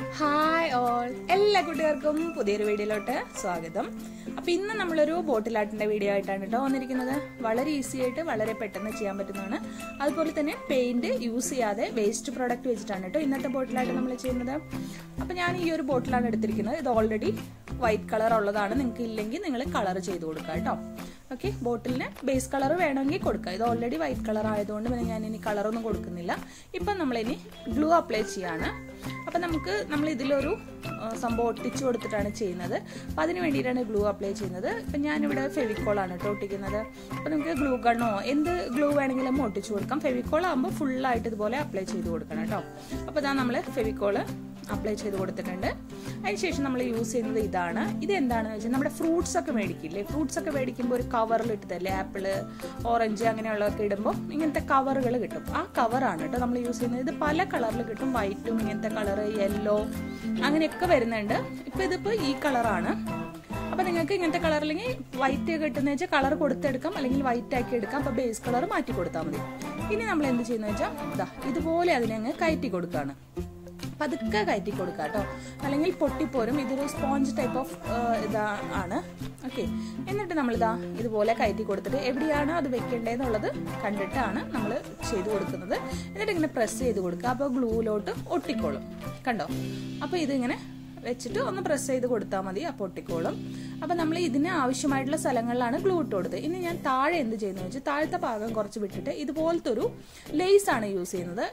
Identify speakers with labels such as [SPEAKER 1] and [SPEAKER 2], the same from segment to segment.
[SPEAKER 1] Hi all എല്ലാ കുട്ടികൾക്കും പുതിയൊരു വീഡിയോയിലോട്ട് സ്വാഗതം അപ്പൊ ഇന്ന് നമ്മളൊരു ബോട്ടിൽ ആർട്ടിന്റെ വീഡിയോ ആയിട്ടാണ് കേട്ടോ വന്നിരിക്കുന്നത് വളരെ ഈസി ആയിട്ട് വളരെ പെട്ടെന്ന് ചെയ്യാൻ പറ്റുന്നതാണ് അതുപോലെ തന്നെ പെയിന്റ് യൂസ് ചെയ്യാതെ വേസ്റ്റ് പ്രോഡക്റ്റ് വെച്ചിട്ടാണ് കേട്ടോ ഇന്നത്തെ ബോട്ടിലായിട്ട് നമ്മൾ ചെയ്യുന്നത് അപ്പൊ ഞാൻ ഈ ഒരു ബോട്ടിലാണ് എടുത്തിരിക്കുന്നത് ഇത് ഓൾറെഡി വൈറ്റ് കളർ ഉള്ളതാണ് നിങ്ങൾക്ക് ഇല്ലെങ്കിൽ നിങ്ങൾ കളർ ചെയ്ത് കൊടുക്കുക കേട്ടോ ഓക്കെ ബോട്ടിലിന് ബേസ് കളർ വേണമെങ്കിൽ കൊടുക്കുക ഇത് ഓൾറെഡി വൈറ്റ് കളർ ആയതുകൊണ്ട് പിന്നെ ഞാൻ ഇനി കളറൊന്നും കൊടുക്കുന്നില്ല ഇപ്പം നമ്മളിനി ഗ്ലൂ അപ്ലൈ ചെയ്യാണ് അപ്പം നമുക്ക് നമ്മൾ ഇതിലൊരു ആ, സംഭവം ഒട്ടിച്ചു കൊടുത്തിട്ടാണ് ചെയ്യുന്നത് അപ്പം അതിന് വേണ്ടിയിട്ടാണ് ഗ്ലൂ അപ്ലൈ ചെയ്യുന്നത് ഇപ്പം ഞാനിവിടെ ഫെവിക്കോളാണ് കേട്ടോ ഒട്ടിക്കുന്നത് അപ്പം നമുക്ക് ഗ്ലൂ ഗണ്ണോ എന്ത് ഗ്ലൂ വേണമെങ്കിലും ഒട്ടിച്ചു കൊടുക്കാം ഫെവിക്കോൾ ആകുമ്പോൾ ഫുള്ളായിട്ട് ഇതുപോലെ അപ്ലൈ ചെയ്ത് കൊടുക്കണം കേട്ടോ അപ്പോൾ ഇതാ നമ്മൾ ഫെവിക്കോള് അപ്ലൈ ചെയ്ത് കൊടുത്തിട്ടുണ്ട് അതിനുശേഷം നമ്മൾ യൂസ് ചെയ്യുന്നത് ഇതാണ് ഇത് എന്താണെന്ന് വെച്ചാൽ നമ്മുടെ ഫ്രൂട്ട്സ് ഒക്കെ മേടിക്കില്ലേ ഫ്രൂട്ട്സ് ഒക്കെ മേടിക്കുമ്പോൾ ഒരു കവറിൽ ഇട്ടതല്ലേ ആപ്പിള് ഓറഞ്ച് അങ്ങനെയുള്ളതൊക്കെ ഇടുമ്പോൾ ഇങ്ങനത്തെ കവറുകൾ കിട്ടും ആ കവറാണ് കേട്ടോ നമ്മൾ യൂസ് ചെയ്യുന്നത് ഇത് പല കളറിൽ കിട്ടും വൈറ്റും ഇങ്ങനത്തെ കളറ് യെല്ലോ അങ്ങനെയൊക്കെ വരുന്നുണ്ട് ഇപ്പം ഇതിപ്പോൾ ഈ കളറാണ് അപ്പൊ നിങ്ങൾക്ക് ഇങ്ങനത്തെ കളർ അല്ലെങ്കിൽ വൈറ്റ് കിട്ടുന്ന വെച്ചാൽ കളർ കൊടുത്തെടുക്കാം അല്ലെങ്കിൽ വൈറ്റ് ആക്കി എടുക്കാം അപ്പൊ ബേസ് കളർ മാറ്റി കൊടുത്താൽ മതി ഇനി നമ്മൾ എന്ത് ചെയ്യുന്ന വെച്ചാൽ ഇതാ ഇതുപോലെ അതിനെ അങ്ങ് കയറ്റി കൊടുക്കുകയാണ് പതുക്കെ കയറ്റി കൊടുക്കുക കേട്ടോ അല്ലെങ്കിൽ പൊട്ടിപ്പോരും ഇതൊരു സ്പോഞ്ച് ടൈപ്പ് ഓഫ് ഇതാ ആണ് ഓക്കെ എന്നിട്ട് നമ്മളിതാ ഇതുപോലെ കയറ്റി കൊടുത്തിട്ട് എവിടെയാണ് അത് വെക്കേണ്ടതെന്നുള്ളത് കണ്ടിട്ടാണ് നമ്മൾ ചെയ്ത് കൊടുക്കുന്നത് എന്നിട്ട് ഇങ്ങനെ പ്രസ് ചെയ്ത് കൊടുക്കുക അപ്പോൾ ഗ്ലൂവിലോട്ട് ഒട്ടിക്കോളും കണ്ടോ അപ്പോൾ ഇതിങ്ങനെ വെച്ചിട്ട് ഒന്ന് പ്രസ് ചെയ്ത് കൊടുത്താൽ മതി അപ്പോൾ ഒട്ടിക്കോളും അപ്പം നമ്മൾ ഇതിന് ആവശ്യമായിട്ടുള്ള സ്ഥലങ്ങളിലാണ് ഗ്ലൂ ഇട്ട് കൊടുത്തത് ഇനി ഞാൻ താഴെ എന്ത് ചെയ്യുന്നത് വെച്ചാൽ താഴത്തെ ഭാഗം കുറച്ച് വിട്ടിട്ട് ഇതുപോലത്തെ ഒരു ലേസ് ആണ് യൂസ് ചെയ്യുന്നത്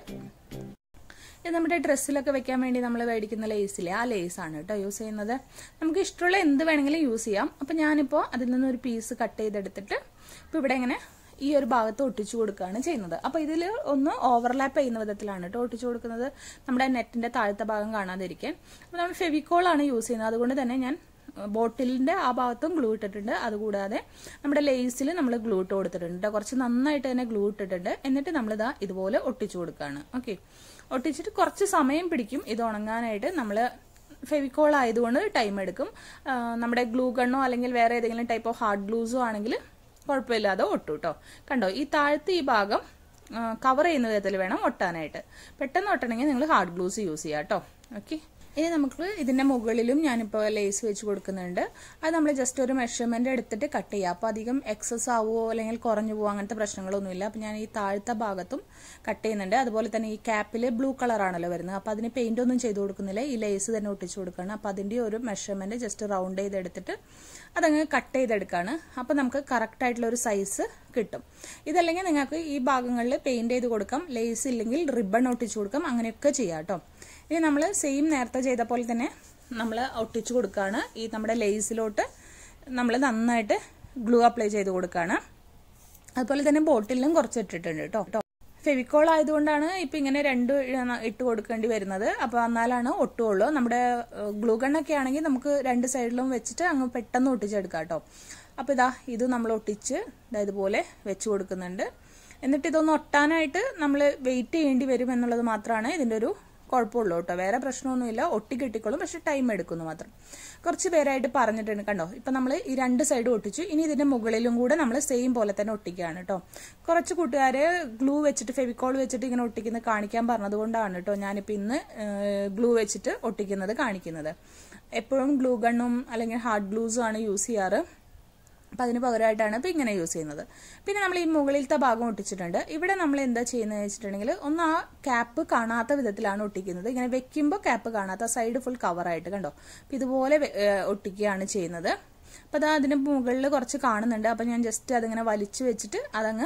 [SPEAKER 1] ഇത് നമ്മുടെ ഡ്രസ്സിലൊക്കെ വെക്കാൻ വേണ്ടി നമ്മൾ മേടിക്കുന്ന ലേസില്ലേ ആ ലേസ് ആണ് കേട്ടോ യൂസ് ചെയ്യുന്നത് നമുക്ക് ഇഷ്ടമുള്ള എന്ത് വേണമെങ്കിലും യൂസ് ചെയ്യാം അപ്പം ഞാനിപ്പോൾ അതിൽ നിന്നൊരു പീസ് കട്ട് ചെയ്തെടുത്തിട്ട് ഇപ്പോൾ ഇവിടെ ഇങ്ങനെ ഈ ഒരു ഭാഗത്ത് ഒട്ടിച്ചു കൊടുക്കുകയാണ് ചെയ്യുന്നത് അപ്പോൾ ഇതിൽ ഒന്ന് ഓവർലാപ്പ് ചെയ്യുന്ന വിധത്തിലാണ് കേട്ടോ ഒട്ടിച്ചു കൊടുക്കുന്നത് നമ്മുടെ നെറ്റിന്റെ താഴത്തെ ഭാഗം കാണാതിരിക്കാൻ അപ്പോൾ നമ്മൾ ഫെവിക്കോളാണ് യൂസ് ചെയ്യുന്നത് അതുകൊണ്ട് തന്നെ ഞാൻ ബോട്ടിലിന്റെ ആ ഭാഗത്തും ഗ്ലൂ ഇട്ടിട്ടുണ്ട് അതുകൂടാതെ നമ്മുടെ ലേസിൽ നമ്മൾ ഗ്ലൂ ഇട്ട് കൊടുത്തിട്ടുണ്ട് കേട്ടോ. കുറച്ച് നന്നായിട്ട് തന്നെ ഗ്ലൂ ഇട്ടിട്ടുണ്ട് എന്നിട്ട് നമ്മളിതാ ഇതുപോലെ ഒട്ടിച്ചു കൊടുക്കുകയാണ് ഓക്കെ ഒട്ടിച്ചിട്ട് കുറച്ച് സമയം പിടിക്കും ഇത് ഉണങ്ങാനായിട്ട് നമ്മൾ ഫെവിക്കോൾ ആയതുകൊണ്ട് ടൈം എടുക്കും ആ, നമ്മുടെ ഗ്ലൂ ഗണ്ണോ അല്ലെങ്കിൽ വേറെ ഏതെങ്കിലും ടൈപ്പ് ഓഫ് ഹാർഡ് ഗ്ലൂസോ ആണെങ്കിൽ കുഴപ്പമില്ലാതെ ഒട്ടു കേട്ടോ കണ്ടോ ഈ താഴത്തെ ഈ ഭാഗം കവർ ചെയ്യുന്ന വിധത്തിൽ വേണം ഒട്ടാനായിട്ട് പെട്ടെന്ന് ഒട്ടണമെങ്കിൽ നിങ്ങൾ ഹാർഡ് ഗ്ലൂസ് യൂസ് ചെയ്യാം കേട്ടോ ഓക്കെ ഇനി നമുക്ക് ഇതിന്റെ മുകളിലും ഞാനിപ്പോൾ ലേസ് വെച്ച് കൊടുക്കുന്നുണ്ട് അത് നമ്മൾ ജസ്റ്റ് ഒരു മെഷർമെന്റ് എടുത്തിട്ട് കട്ട് ചെയ്യുക അപ്പോൾ അധികം എക്സസ് ആവുമോ അല്ലെങ്കിൽ കുറഞ്ഞു പോവോ അങ്ങനത്തെ പ്രശ്നങ്ങളൊന്നുമില്ല അപ്പോൾ ഞാൻ ഈ താഴത്തെ ഭാഗത്തും കട്ട് ചെയ്യുന്നുണ്ട് അതുപോലെ തന്നെ ഈ ക്യാപ്പിൽ ബ്ലൂ കളറാണല്ലോ വരുന്നത് അപ്പോൾ അതിന് പെയിന്റ് ഒന്നും ചെയ്ത് കൊടുക്കുന്നില്ല ഈ ലേസ് തന്നെ ഒട്ടിച്ചു കൊടുക്കുകയാണ് അപ്പോൾ അതിന്റെ ഒരു മെഷർമെന്റ് ജസ്റ്റ് റൗണ്ട് ചെയ്തെടുത്തിട്ട് അതങ്ങ് കട്ട് ചെയ്തെടുക്കുകയാണ് അപ്പോൾ നമുക്ക് കറക്റ്റ് ആയിട്ടുള്ള ഒരു സൈസ് കിട്ടും ഇതല്ലെങ്കിൽ നിങ്ങൾക്ക് ഈ ഭാഗങ്ങളിൽ പെയിന്റ് ചെയ്ത് കൊടുക്കാം ലേസ് ഇല്ലെങ്കിൽ റിബൺ ഒട്ടിച്ചു കൊടുക്കാം അങ്ങനെയൊക്കെ ചെയ്യാം കേട്ടോ ഇനി നമ്മൾ സെയിം നേരത്തെ ചെയ്ത പോലെ തന്നെ നമ്മൾ ഒട്ടിച്ചു കൊടുക്കുകയാണ് ഈ നമ്മുടെ ലേസിലോട്ട് നമ്മൾ നന്നായിട്ട് ഗ്ലൂ അപ്ലൈ ചെയ്ത് കൊടുക്കുകയാണ് അതുപോലെ തന്നെ ബോട്ടിലും കുറച്ച് ഇട്ടിട്ടുണ്ട് കേട്ടോ കേട്ടോ ഫെവിക്കോൾ ആയതുകൊണ്ടാണ് ഇപ്പൊ ഇങ്ങനെ രണ്ട് ഇട്ട് കൊടുക്കേണ്ടി വരുന്നത് അപ്പൊ എന്നാലാണ് ഒട്ടുള്ളൂ നമ്മുടെ ഗ്ലൂ ഗണ്ണൊക്കെ ആണെങ്കിൽ നമുക്ക് രണ്ട് സൈഡിലും വെച്ചിട്ട് അങ്ങ് പെട്ടെന്ന് ഒട്ടിച്ചെടുക്കാം കേട്ടോ അപ്പൊ ഇതാ ഇത് നമ്മൾ ഒട്ടിച്ച് ഇതാ ഇതുപോലെ വെച്ച് കൊടുക്കുന്നുണ്ട് എന്നിട്ട് ഇതൊന്ന് ഒട്ടാനായിട്ട് നമ്മൾ വെയിറ്റ് ചെയ്യേണ്ടി വരും എന്നുള്ളത് മാത്രമാണ് ഇതിന്റെ ഒരു കുഴപ്പമുള്ളൂ കേട്ടോ വേറെ പ്രശ്നമൊന്നുമില്ല ഒട്ടി കിട്ടിക്കോളും പക്ഷെ ടൈം എടുക്കുന്നു മാത്രം കുറച്ച് പേരായിട്ട് പറഞ്ഞിട്ടുണ്ട് കണ്ടോ ഇപ്പൊ നമ്മൾ ഈ രണ്ട് സൈഡും ഒട്ടിച്ചു ഇനി ഇതിന്റെ മുകളിലും കൂടെ നമ്മൾ സെയിം പോലെ തന്നെ ഒട്ടിക്കുകയാണ് കേട്ടോ കുറച്ച് കൂട്ടുകാര് ഗ്ലൂ വെച്ചിട്ട് ഫെവിക്കോൾ വെച്ചിട്ട് ഇങ്ങനെ ഒട്ടിക്കുന്നത് കാണിക്കാൻ പറഞ്ഞതുകൊണ്ടാണ് കേട്ടോ ഞാനിപ്പോൾ ഇന്ന് ഗ്ലൂ വെച്ചിട്ട് ഒട്ടിക്കുന്നത് കാണിക്കുന്നത് എപ്പോഴും ഗ്ലൂ ഗണ്ണും അല്ലെങ്കിൽ ഹാർഡ് ഗ്ലൂസും ആണ് യൂസ് ചെയ്യാറ് അപ്പം അതിന് പകരമായിട്ടാണ് ഇപ്പം ഇങ്ങനെ യൂസ് ചെയ്യുന്നത് പിന്നെ നമ്മൾ ഈ മുകളിലത്തെ ഭാഗം ഒട്ടിച്ചിട്ടുണ്ട് ഇവിടെ നമ്മൾ എന്താ ചെയ്യുന്നത് വെച്ചിട്ടുണ്ടെങ്കിൽ ഒന്ന് ആ ക്യാപ്പ് കാണാത്ത വിധത്തിലാണ് ഒട്ടിക്കുന്നത് ഇങ്ങനെ വെക്കുമ്പോൾ ക്യാപ്പ് കാണാത്ത സൈഡ് ഫുൾ കവറായിട്ട് കണ്ടോ അപ്പം ഇതുപോലെ വെ- ഏഹ് ഒട്ടിക്കുകയാണ് ചെയ്യുന്നത് അപ്പം അത് അതിന് മുകളിൽ കുറച്ച് കാണുന്നുണ്ട് അപ്പം ഞാൻ ജസ്റ്റ് അതിങ്ങനെ വലിച്ചു വെച്ചിട്ട് അതങ്ങ്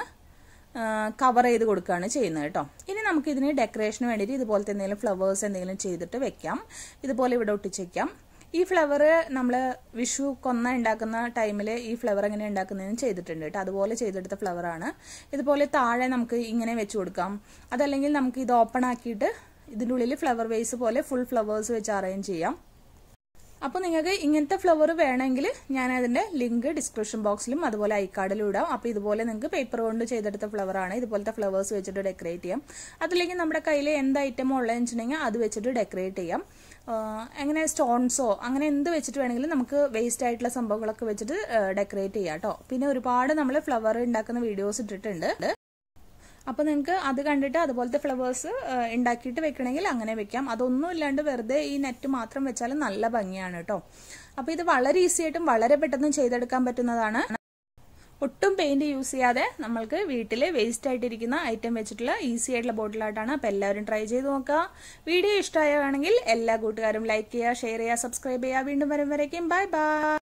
[SPEAKER 1] കവർ ചെയ്ത് കൊടുക്കുകയാണ് ചെയ്യുന്നത് കേട്ടോ ഇനി നമുക്ക് ഇതിന് ഡെക്കറേഷന് വേണ്ടിയിട്ട് ഇതുപോലത്തെ എന്തെങ്കിലും ഫ്ലവേഴ്സ് എന്തെങ്കിലും ചെയ്തിട്ട് വെക്കാം ഇതുപോലെ ഇവിടെ ഒട്ടിച്ച് വെക്കാം ഈ ഫ്ലവർ നമ്മൾ വിഷു കൊന്ന ഉണ്ടാക്കുന്ന ടൈമിൽ ഈ ഫ്ലവർ എങ്ങനെ ഉണ്ടാക്കുന്നതെന്ന് ചെയ്തിട്ടുണ്ട് കേട്ടോ അതുപോലെ ചെയ്തെടുത്ത flower ആണ് ഇതുപോലെ താഴെ നമുക്ക് ഇങ്ങനെ വെച്ച് കൊടുക്കാം അതല്ലെങ്കിൽ നമുക്ക് ഇത് ഓപ്പൺ ആക്കിയിട്ട് ഇതിൻ്റെ ഉള്ളിൽ ഫ്ലവർ വേസ് പോലെ ഫുൾ ഫ്ലവേഴ്സ് വെച്ച് അറേഞ്ച് ചെയ്യാം അപ്പോൾ നിങ്ങൾക്ക് ഇങ്ങനത്തെ ഫ്ലവർ വേണമെങ്കിൽ ഞാൻ അതിന്റെ ലിങ്ക് ഡിസ്ക്രിപ്ഷൻ ബോക്സിലും അതുപോലെ ഐക്കാർഡിലും ഇടാം അപ്പോൾ ഇതുപോലെ നിങ്ങൾക്ക് പേപ്പർ കൊണ്ട് ചെയ്തെടുത്ത ഫ്ലവർ ആണ് ഇതുപോലത്തെ ഫ്ലവേഴ്സ് വെച്ചിട്ട് ഡെക്കറേറ്റ് ചെയ്യാം അതില്ലെങ്കിൽ നമ്മുടെ കയ്യിൽ എന്ത് ഐറ്റമോ ഉള്ളതെന്ന് വെച്ചിട്ടുണ്ടെങ്കിൽ അത് വെച്ചിട്ട് ഡെക്കറേറ്റ് ചെയ്യാം ആഹ് അങ്ങനെ സ്റ്റോൺസോ അങ്ങനെ എന്ത് വെച്ചിട്ട് വേണമെങ്കിലും നമുക്ക് വേസ്റ്റ് ആയിട്ടുള്ള സംഭവങ്ങളൊക്കെ വെച്ചിട്ട് ഡെക്കറേറ്റ് ചെയ്യാം കേട്ടോ പിന്നെ ഒരുപാട് നമ്മൾ ഫ്ലവർ ഉണ്ടാക്കുന്ന വീഡിയോസ് ഇട്ടിട്ടുണ്ട് അപ്പോൾ നിങ്ങൾക്ക് അത് കണ്ടിട്ട് അതുപോലത്തെ ഫ്ലവേഴ്സ് ഉണ്ടാക്കിയിട്ട് വെക്കണമെങ്കിൽ അങ്ങനെ വെക്കാം അതൊന്നും ഇല്ലാണ്ട് വെറുതെ ഈ നെറ്റ് മാത്രം വെച്ചാലും നല്ല ഭംഗിയാണ് കേട്ടോ അപ്പോൾ ഇത് വളരെ ഈസി ആയിട്ടും വളരെ പെട്ടെന്ന് ചെയ്തെടുക്കാൻ പറ്റുന്നതാണ് ഒട്ടും പെയിന്റ് യൂസ് ചെയ്യാതെ നമ്മൾക്ക് വീട്ടിൽ വേസ്റ്റ് ആയിട്ടിരിക്കുന്ന ഐറ്റം വെച്ചിട്ടുള്ള ഈസി ആയിട്ടുള്ള ബോട്ടിലായിട്ടാണ് അപ്പോൾ എല്ലാവരും ട്രൈ ചെയ്ത് നോക്കുക വീഡിയോ ഇഷ്ടമാണെങ്കിൽ എല്ലാ കൂട്ടുകാരും ലൈക്ക് ചെയ്യുക ഷെയർ ചെയ്യുക സബ്സ്ക്രൈബ് ചെയ്യുക വീണ്ടും വരും വരയ്ക്കും ബൈ ബൈ